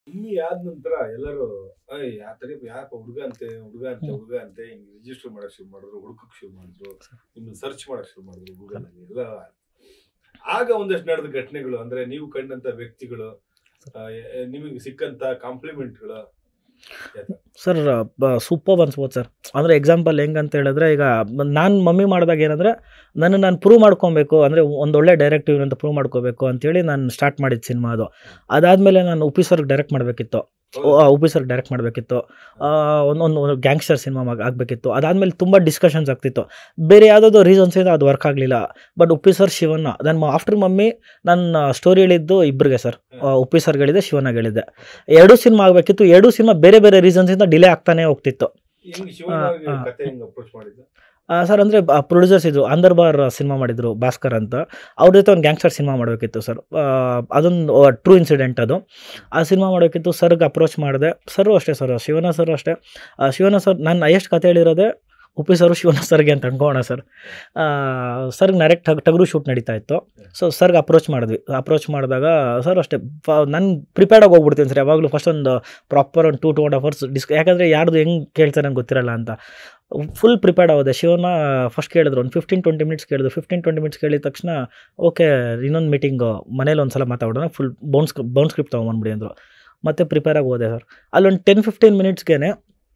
ಇಲ್ಲಿ ಆದ ನಂತರ ಎಲ್ಲರೂ ಅಯ್ಯ ಆ ತರ ಯಾಕ ಹುಡುಗ ಅಂತೆ ಹುಡುಗ ಅಂತೆ ಹ್ಮ್. ಹುಡುಗ ಅಂತೆ ಹಿಂಗ್ ರಿಜಿಸ್ಟರ್ ಮಾಡಕ್ ಶುರು ಮಾಡಿದ್ರು ಹುಡುಕಕ್ ಶುರು ಮಾಡಿದ್ರು ನಿಮ್ಮನ್ನ ಸರ್ಚ್ ಮಾಡಕ್ ಶುರು ಮಾಡಿದ್ರು ಗೂಗಲ್ ಅಲ್ಲಿ ಎಲ್ಲ ಆಗ ಒಂದಷ್ಟು ನಡೆದ ಘಟನೆಗಳು ಅಂದ್ರೆ ನೀವು ಕಂಡಂತ ವ್ಯಕ್ತಿಗಳು ಆ, ಎ- ನಿಮಗೆ ಸಿಕ್ಕಂತ ಕಾಂಪ್ಲಿಮೆಂಟ್ಗಳು ಸರ್ ಸೂಪರ್ ಅನ್ಸ್ಬೋದು ಸರ್ ಅಂದರೆ ಎಕ್ಸಾಂಪಲ್ ಹೆಂಗಂತ ಹೇಳಿದ್ರೆ ಈಗ ನಾನು ಮಮ್ಮಿ ಮಾಡಿದಾಗ ಏನಂದರೆ ನನ್ನ ನಾನು ಪ್ರೂವ್ ಮಾಡ್ಕೊಬೇಕು ಅಂದರೆ ಒಂದೊಳ್ಳೆ ಡೈರೆಕ್ಟಿವ್ ಅಂತ ಪ್ರೂವ್ ಮಾಡ್ಕೋಬೇಕು ಅಂತೇಳಿ ನಾನು ಸ್ಟಾರ್ಟ್ ಮಾಡಿದ್ದು ಸಿನಿಮಾ ಅದು ಅದಾದಮೇಲೆ ನಾನು ಉಪಿ ಸರ್ಗೆ ಡೈರೆಕ್ಟ್ ಮಾಡಬೇಕಿತ್ತು ಉಪಿ ಸರ್ಗೆ ಡೈರೆಕ್ಟ್ ಮಾಡಬೇಕಿತ್ತು ಒಂದೊಂದು ಒಂದು ಗ್ಯಾಂಗ್ಸ್ಟರ್ ಸಿನಿಮಾ ಆಗಬೇಕಿತ್ತು ಅದಾದಮೇಲೆ ತುಂಬ ಡಿಸ್ಕಷನ್ಸ್ ಆಗ್ತಿತ್ತು ಬೇರೆ ಯಾವುದಾದ್ರು ರೀಸನ್ಸಿಂದ ಅದು ವರ್ಕ್ ಆಗಲಿಲ್ಲ ಬಟ್ ಉಪ್ಪಿ ಸರ್ ಶಿವಣ್ಣ ನನ್ನ ಆಫ್ಟರ್ ಮಮ್ಮಿ ನನ್ನ ಸ್ಟೋರಿ ಹೇಳಿದ್ದು ಇಬ್ಬರಿಗೆ ಸರ್ ಉಪ್ಪಿ ಸರ್ಗೆ ಹೇಳಿದೆ ಶಿವನಾಗ ಹೇಳಿದ್ದೆ ಎರಡು ಸಿನಿಮಾ ಆಗಬೇಕಿತ್ತು ಎರಡು ಸಿನಿಮಾ ಬೇರೆ ಬೇರೆ ರೀಸನ್ಸಿಂದ ಡಿಲೇ ಆಗ್ತಾನೆ ಹೋಗ್ತಿತ್ತು ಹೆಂಗ್ ಶಿವಣ್ಣ ಅವ್ರಿಗೆ ಹಾ, ಹಾ. ಕತೆ ಹೆಂಗ್ ಅಪ್ರೋಚ್ ಮಾಡಿದ್ದು ಸರ್ ಅಂದರೆ ಪ್ರೊಡ್ಯೂಸರ್ಸ್ ಇದ್ರು ಅಂದರ್ಬಾರ್ ಸಿನಿಮಾ ಮಾಡಿದ್ರು ಭಾಸ್ಕರ್ ಅಂತ ಅವ್ರ ಜೊತೆ ಒಂದು ಗ್ಯಾಂಗ್ಸ್ಟರ್ ಸಿನಿಮಾ ಮಾಡಬೇಕಿತ್ತು ಸರ್ ಅದೊಂದು ಟ್ರೂ ಇನ್ಸಿಡೆಂಟ್ ಅದು ಆ ಸಿನಿಮಾ ಮಾಡಬೇಕಿತ್ತು ಸರ್ಗೆ ಅಪ್ರೋಚ್ ಮಾಡಿದೆ ಸರು ಅಷ್ಟೇ ಸರ್ ಶಿವನ ಸರ್ ಅಷ್ಟೇ ಆ, ಶಿವನ ಸರ್ ನಾನು ಹೈಯೆಸ್ಟ್ ಕತೆ ಹೇಳಿರೋದೇ ಉಪ್ಪಿ ಸರು ಶಿವನ ಸರ್ಗೆ ಅಂತ ಅನ್ಕೋಣ ಸರ್ ಸರ್ಗೆ ಡೈರೆಕ್ಟ್ ಟಗರು ಶೂಟ್ ನಡೀತಾ ಇತ್ತು ಸೊ ಸರ್ಗೆ ಅಪ್ರೋಚ್ ಮಾಡಿದ್ವಿ ಅಪ್ರೋಚ್ ಮಾಡಿದಾಗ ಸರ್ ಅಷ್ಟೇ ನಾನು ಪ್ರಿಪೇರ್ಡಾಗಿ ಹೋಗ್ಬಿಡ್ತೀನಿ ಸರ್ ಯಾವಾಗಲೂ ಫಸ್ಟ್ ಒಂದು ಪ್ರಾಪರ್ ಒಂದು ಟೂ ಟು ಆ್ಯಂಡ್ ಅವರ್ಸ್ ಡಿಸ್ ಯಾಕಂದರೆ ಯಾರ್ದು ಹೆಂಗೆ ಕೇಳ್ತಾರೆ ನಂಗೆ ಗೊತ್ತಿರಲ್ಲ ಅಂತ ಫುಲ್ ಪ್ರಿಪೇರ್ಡ್ ಆಗೋದೆ ಶಿವನ ಫಸ್ಟ್ ಕೇಳಿದ್ರು ಒಂದು ಫಿಫ್ಟೀನ್ ಟ್ವೆಂಟಿ ಮಿನಿಟ್ಸ್ ಕೇಳಿದ್ರು ಫಿಫ್ಟೀನ್ ಟ್ವೆಂಟಿ ಮಿನಿಟ್ಸ್ ಕೇಳಿದ ತಕ್ಷಣ ಓಕೆ ಇನ್ನೊಂದು ಮೀಟಿಂಗ್ ಮನೇಲಿ ಒಂದು ಸಲ ಮಾತಾಡೋಣ ಫುಲ್ ಬೌನ್ಸ್ ಬೌನ್ ಸ್ಕ್ರಿಪ್ಟ್ ತೊಗೊಂಬಂದ್ಬಿಡಿ ಅಂದರು ಮತ್ತೆ ಪ್ರಿಪೇರಾಗಿ ಹೋದೆ ಸರ್ ಅಲ್ಲೊಂದು ಟೆನ್ ಫಿಫ್ಟೀನ್ ಮಿನಿಟ್ಸ್ಗೆ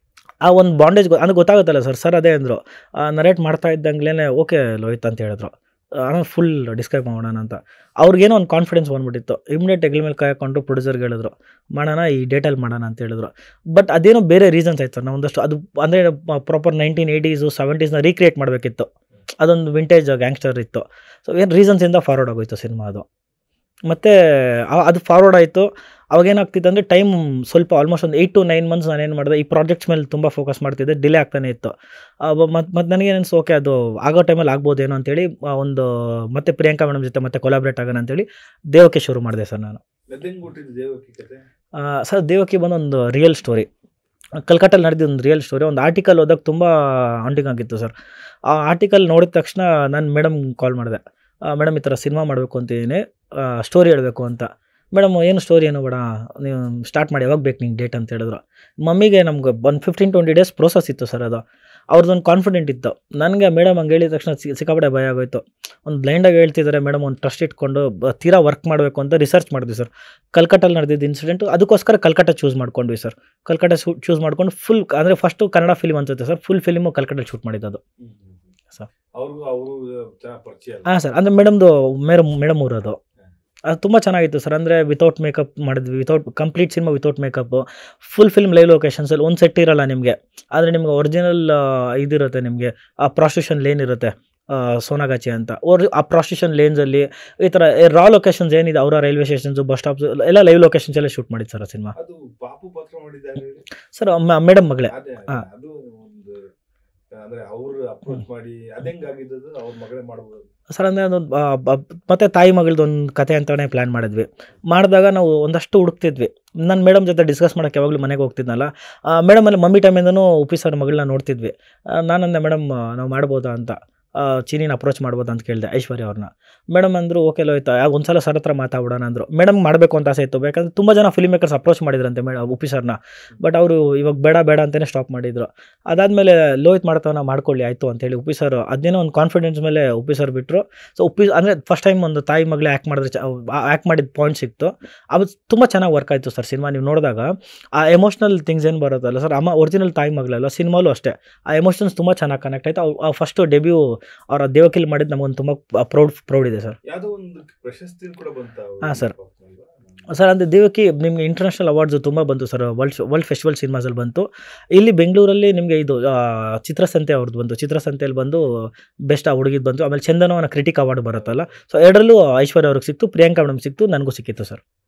ಆ ಒಂದು ಬಾಂಡೇಜ್ ಅಂದ್ರೆ ಗೊತ್ತಾಗುತ್ತಲ್ಲ ಸರ್ ಸರ್ ಅದೇ ಅಂದರು ನರೇಟ್ ಮಾಡ್ತಾ ಇದ್ದಂಗ್ಲೇ ಓಕೆ ಲೋಹಿತ್ ಅಂತ ಹೇಳಿದ್ರು ಆಮೇಲೆ ಫುಲ್ ಡಿಸ್ಕ್ರೈಬ್ ಮಾಡೋಣ ಅಂತ ಅವ್ರಿಗೇನೋ ಒಂದು ಕಾನ್ಫಿಡೆನ್ಸ್ ಬಂದ್ಬಿಟ್ಟಿತ್ತು ಇಮಿಡಿಯೇಟ್ ಹೆಗ್ಲ ಮೇಲೆ ಕೈ ಹಾಕೊಂಡು ಪ್ರೊಡ್ಯೂಸರ್ಗೆ ಹೇಳಿದ್ರು ಮಾಡೋಣ ಈ ಡೇಟಲ್ಲಿ ಮಾಡೋಣ ಅಂತ ಹೇಳಿದ್ರು ಬಟ್ ಅದೇನೋ ಬೇರೆ ರೀಸನ್ಸ್ ಆಯ್ತು ಸರ್ ನಾವು ಒಂದಷ್ಟು ಅದು ಅಂದರೆ ಪ್ರಾಪರ್ ನೈನ್ಟೀನ್ ಏಯ್ಟೀಸು ಸೆವೆಂಟೀಸ್ನ ರೀಕ್ರಿಯೇಟ್ ಮಾಡಬೇಕಿತ್ತು ಅದೊಂದು ವಿಂಟೇಜ್ ಗ್ಯಾಂಗ್ಸ್ಟರ್ ಇತ್ತು ಸೊ ಏನು ರೀಸನ್ಸಿಂದ ಫಾರ್ವರ್ಡ್ ಆಗೋಯ್ತು ಸಿನಿಮಾ ಅದು ಮತ್ತು ಅದು ಫಾರ್ವರ್ಡ್ ಆಯಿತು ಅವಾಗೇನಾಗ್ತಿತ್ತು ಅಂದರೆ ಟೈಮ್ ಸ್ವಲ್ಪ ಆಲ್ಮೋಸ್ಟ್ ಒಂದು ಏಯ್ಟ್ ಟು ನೈನ್ ಮಂತ್ಸ್ ನಾನೇನು ಮಾಡಿದೆ ಈ ಪ್ರಾಜೆಕ್ಟ್ಸ್ ಮೇಲೆ ತುಂಬ ಫೋಕಸ್ ಮಾಡ್ತಿದ್ದೆ ಡಿಲೇ ಆಗ್ತಾನೆ ಇತ್ತು ಮತ್ತು ಮತ್ತು ನನಗೆ ಅನಿಸ್ತು ಓಕೆ ಅದು ಆಗೋ ಟೈಮಲ್ಲಿ ಆಗ್ಬೋದೇನೋ ಅಂತೇಳಿ ಆ, ಒಂದು ಮತ್ತೆ ಪ್ರಿಯಾಂಕಾ ಮೇಡಮ್ ಜೊತೆ ಮತ್ತೆ ಕೊಲಾಬ್ರೇಟ್ ಆಗೋಣ ಅಂತೇಳಿ ದೇವಕ್ಕೆ ಶುರು ಮಾಡಿದೆ ಸರ್ ನಾನು ಅದೆಂಗ್ ಹುಟ್ಟಿದ್ದು ದೇವಕಿ ಕತೆ ಆ, ಸರ್ ದೇವಕಿ ಬಂದು ಒಂದು ರಿಯಲ್ ಸ್ಟೋರಿ ಕಲ್ಕಟ್ಟಲ್ಲಿ ನಡೆದಿದ್ದು ಒಂದು ರಿಯಲ್ ಸ್ಟೋರಿ ಒಂದು ಆರ್ಟಿಕಲ್ ಓದೋಕೆ ತುಂಬ ಹಾಂಟಿಂಗ್ ಆಗಿತ್ತು ಸರ್ ಆ ಆರ್ಟಿಕಲ್ ನೋಡಿದ ತಕ್ಷಣ ನಾನು ಮೇಡಮ್ ಕಾಲ್ ಮಾಡಿದೆ ಮೇಡಮ್ ಈ ಥರ ಸಿನಿಮಾ ಮಾಡಬೇಕು ಅಂತಿದ್ದೀನಿ ಸ್ಟೋರಿ ಹೇಳಬೇಕು ಅಂತ ಮೇಡಮ್ ಏನು ಸ್ಟೋರಿ ಏನು ಬೇಡ ನೀವು ಸ್ಟಾರ್ಟ್ ಮಾಡಿ ಯಾವಾಗ ಬೇಕು ನಿಂಗೆ ಡೇಟ್ ಅಂತ ಹೇಳಿದ್ರು ಮಮ್ಮಿಗೆ ನಮ್ಗೆ ಒಂದು ಫಿಫ್ಟೀನ್ ಟ್ವೆಂಟಿ ಡೇಸ್ ಪ್ರೋಸೆಸ್ ಇತ್ತು ಸರ್ ಅದು ಅವ್ರದ್ದೊಂದು ಕಾನ್ಫಿಡೆಂಟ್ ಇತ್ತು ನನಗೆ ಮೇಡಮ್ ಹಂಗೆ ಹೇಳಿದ ತಕ್ಷಣ ಸಿ- ಸಿಕ್ಕಾಪಟ್ಟೆ ಭಯ ಆಗೋಯ್ತು ಒಂದು ಬ್ಲೈಂಡಾಗಿ ಹೇಳ್ತಿದ್ದಾರೆ ಮೇಡಮ್ ಒಂದು ಟ್ರಸ್ಟ್ ಇಟ್ಕೊಂಡು ಬ- ತೀರಾ ವರ್ಕ್ ಮಾಡಬೇಕು ಅಂತ ರಿಸರ್ಚ್ ಮಾಡಿದ್ವಿ ಸರ್ ಕಲ್ಕಟ್ಟಲ್ಲಿ ನಡೆದಿದ್ದ ಇನ್ಸಿಡೆಂಟು ಅದಕ್ಕೋಸ್ಕರ ಕಲ್ಕಟ್ಟ ಚೂಸ್ ಮಾಡ್ಕೊಂಡ್ವಿ ಸರ್ ಕಲ್ಕಟ್ಟ ಚೂಸ್ ಮಾಡ್ಕೊಂಡು ಫುಲ್ ಅಂದರೆ ಫಸ್ಟು ಕನ್ನಡ ಫಿಲ್ಮ್ ಅನ್ಸುತ್ತೆ ಸರ್ ಫುಲ್ ಫಿಲ್ಮು ಕಲ್ಕಟ್ಟಲ್ಲಿ ಶೂಟ್ ಮಾಡಿದ್ದು ಸರ್. ಅವ್ರಿಗೂ ಅವರು ಚೆನ್ನಾಗಿ ಪರಿಚಯ ಅಲ್ಲ ಹಾಂ ಸರ್ ಅಂದರೆ ಮೇಡಮ್ದು ಮೇಡಮ್ ಮೇಡಮ್ ಊರದು ಅದು ತುಂಬ ಚೆನ್ನಾಗಿತ್ತು ಸರ್ ಅಂದರೆ ವಿತೌಟ್ ಮೇಕಪ್ ಮಾಡಿದ್ವಿ without complete cinema without makeup full film live ಲೊಕೇಶನ್ಸಲ್ಲಿ ಒಂದು ಸೆಟ್ ಇರಲ್ಲ ನಿಮಗೆ ಆದರೆ ನಿಮ್ಗೆ ಒರಿಜಿನಲ್ ಇದಿರುತ್ತೆ ನಿಮಗೆ ಆ ಪ್ರಾಸ್ಟಿಟ್ಯೂಷನ್ ಲೇನ್ ಇರುತ್ತೆ ಆ, ಸೋನಾಗಾಚಿ ಅಂತ ಅವ್ರು ಆ ಪ್ರಾಸ್ಟಿಟ್ಯೂಷನ್ ಲೇನ್ಸಲ್ಲಿ ಈ ಥರ ರಾ ಲೊಕೇಶನ್ಸ್ ಏನಿದೆ ಅವರ ರೈಲ್ವೆ ಸ್ಟೇಷನ್ಸು ಬಸ್ ಸ್ಟಾಪ್ಸ್ ಎಲ್ಲ ಲೈವ್ ಲೊಕೇಶನ್ಸ್ ಎಲ್ಲ ಶೂಟ್ ಮಾಡಿದ್ದು ಸರ್ ಆ ಸಿನಿಮಾ ಅದು ಪಾಪು ಪಾತ್ರ ಮಾಡಿದ್ದಾರೆ ಹೇಳಿ? ಸರ್ ಮೇಡಮ್ ಮಗಳೇ ಅದೇ ಹಾ. ಅದು ಒಂದು ಅಂದ್ರೆ ಅವ್ರು ಅಪ್ರೋಚ್ ಮಾಡಿ ಅದೆಂಗಾಗಿದ್ದು ಅವ್ರ ಮಗಳೇ ಮಾಡ್ಬೋದು ಸರ್ ಅಂದರೆ ಅದೊಂದು ಮತ್ತು ತಾಯಿ ಮಗಳದ್ದು ಒಂದು ಕತೆ ಅಂತಲೇ ಪ್ಲ್ಯಾನ್ ಮಾಡಿದ್ವಿ ಮಾಡಿದಾಗ ನಾವು ಒಂದಷ್ಟು ಹುಡುಕ್ತಿದ್ವಿ ನನ್ನ ಮೇಡಮ್ ಜೊತೆ ಡಿಸ್ಕಸ್ ಮಾಡೋಕ್ಕೆ ಯಾವಾಗಲೂ ಮನೆಗೆ ಹೋಗ್ತಿದ್ನಲ್ಲ ಮೇಡಮ್ ಅಲ್ಲಿ ಮಮ್ಮಿ ಟೈಮಿಂದನೂ ಉಪ್ಪಿ ಸರ್ ಮಗಳನ್ನ ನೋಡ್ತಿದ್ವಿ ನಾನಂದೆ ಮೇಡಮ್ ನಾವು ಮಾಡ್ಬೋದಾ ಅಂತ ಆ, ಚೀನಿನ ಅಪ್ರೋಚ್ ಮಾಡ್ಬೋದಾ ಅಂತ ಕೇಳಿದೆ ಐಶ್ವರ್ಯ ಅವ್ರನ್ನ ಮೇಡಮ್ ಅಂದರು ಓಕೆ ಲೋಯ್ತಾ ಒಂದು ಸಲ ಸರ್ ಹತ್ರ ಮಾತಾಡೋಣ ಅಂದರು ಮೇಡಮ್ ಮಾಡಬೇಕು ಅಂತ ಆಸೆ ಇತ್ತು ಬೇಕಂದ್ರೆ ತುಂಬ ಜನ ಫಿಲ್ಮ್ ಮೇಕರ್ಸ್ ಅಪ್ರೋಚ್ ಮಾಡಿದ್ರಂತೆ ಮೇಡ ಉಪ್ಪಿ ಸರ್ನ ಬಟ್ ಅವರು ಇವಾಗ ಬೇಡ ಬೇಡ ಅಂತಲೇ ಸ್ಟಾಪ್ ಮಾಡಿದ್ರು ಅದಾದಮೇಲೆ ಲೋಹಿತ್ ಮಾಡ್ತಾವನ ಮಾಡ್ಕೊಳ್ಳಿ ಆಯಿತು ಅಂತೇಳಿ ಉಪ್ಪಿ ಸರ್ ಅದೇನೋ ಒಂದು ಕಾನ್ಫಿಡೆನ್ಸ್ ಮೇಲೆ ಉಪ್ಪಿ ಸರ್ ಬಿಟ್ಟರು ಸೊ ಉಪ್ಪಿ ಅಂದರೆ ಫಸ್ಟ್ ಟೈಮ್ ಒಂದು ತಾಯಿ ಮಗಳೇ ಆ್ಯಕ್ಟ್ ಮಾಡಿದ್ರೆ ಆ್ಯಕ್ಟ್ ಮಾಡಿದ ಪಾಯಿಂಟ್ ಸಿಕ್ತು ಅದು ತುಂಬ ಚೆನ್ನಾಗಿ ವರ್ಕ್ ಆಯಿತು ಸರ್ ಸಿನಿಮಾ ನೀವು ನೋಡಿದಾಗ ಆ ಎಮೋಷ್ನಲ್ ಥಿಂಗ್ಸ್ ಏನು ಬರುತ್ತಲ್ಲ ಸರ್ ಅಮ್ಮ ಒರಿಜಿನಲ್ ತಾಯಿ ಮಗಳಲ್ಲ ಸಿನಿಮಾಲು ಅಷ್ಟೇ ಆ ಎಮೋಷನ್ಸ್ ತುಂಬ ಚೆನ್ನಾಗಿ ಕನೆಕ್ಟ್ ಆಯಿತು ಆ ಫಸ್ಟು ಡೆಬ್ಯೂ ಅವರ ದೇವಕಿಲ್ ಮಾಡಿದ್ದು ನಮಗೊಂದು ತುಂಬ ಪ್ರೌಡ್ ಪ್ರೌಡ್ ಇದೆ ಸರ್ ಯಾವ್ದೋ ಒಂದು ಪ್ರಶಸ್ತಿ ಕೂಡ ಬಂತ ಹಾ, sir. ಸರ್ ಅಂದರೆ ದೇವಕಿ ನಿಮಗೆ ಇಂಟರ್ನ್ಯಾಷನಲ್ ಅವಾರ್ಡ್ಸು ತುಂಬ ಬಂತು ಸರ್ ವರ್ಲ್ಡ್ ವರ್ಲ್ಡ್ ಫೆಸ್ಟಿವಲ್ ಸಿನಿಮಾಸಲ್ಲಿ ಬಂತು ಇಲ್ಲಿ ಬೆಂಗಳೂರಲ್ಲಿ ನಿಮಗೆ ಇದು ಆ, ಚಿತ್ರಸಂತೆ ಅವ್ರದ್ದು ಬಂತು ಚಿತ್ರಸಂತೆಯಲ್ಲಿ ಬಂದು ಬೆಸ್ಟ್ ಆ ಹುಡುಗಿದ್ ಬಂತು ಆಮೇಲೆ ಚಂದನವನ ಕ್ರಿಟಿಕ್ ಅವಾರ್ಡ್ ಬರುತ್ತಲ್ಲ ಸೊ ಎರಡರಲ್ಲೂ ಐಶ್ವರ್ಯ ಅವ್ರಿಗೆ ಸಿಕ್ತು ಪ್ರಿಯಾಂಕಾ ಮೇಡಮ್ ಸಿಕ್ತು ನನಗೂ ಸಿಕ್ಕಿತ್ತು ಸರ್